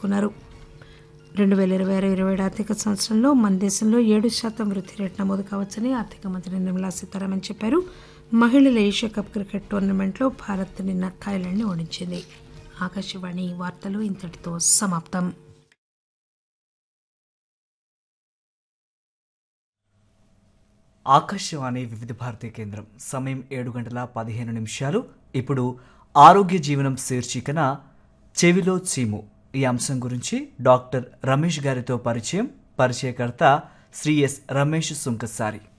పేర్కొన్నారు రెండు వేల ఇరవై ఆరు ఇరవై ఏడు ఆర్థిక సంవత్సరంలో మన దేశంలో ఏడు శాతం వృద్ధి రేటు నమోదు కావచ్చని ఆర్థిక మంత్రి నిర్మలా సీతారామన్ చెప్పారు మహిళల ఏషియా కప్ క్రికెట్ టోర్నమెంట్లో భారత్ నిన్న థాయిలాండ్ని ఓడించింది ఆకాశవాణి వార్తలు ఇంతటితో సమాప్తం ఆకాశవాణి వివిధ భారతీయ కేంద్రం సమయం ఏడు గంటల పదిహేను నిమిషాలు ఇప్పుడు ఆరోగ్య జీవనం శీర్షికన చెవిలో చీము ఈ అంశం గురించి డాక్టర్ రమేష్ గారితో పరిచయం పరిచయకర్త శ్రీ ఎస్ రమేష్ సుంకసారి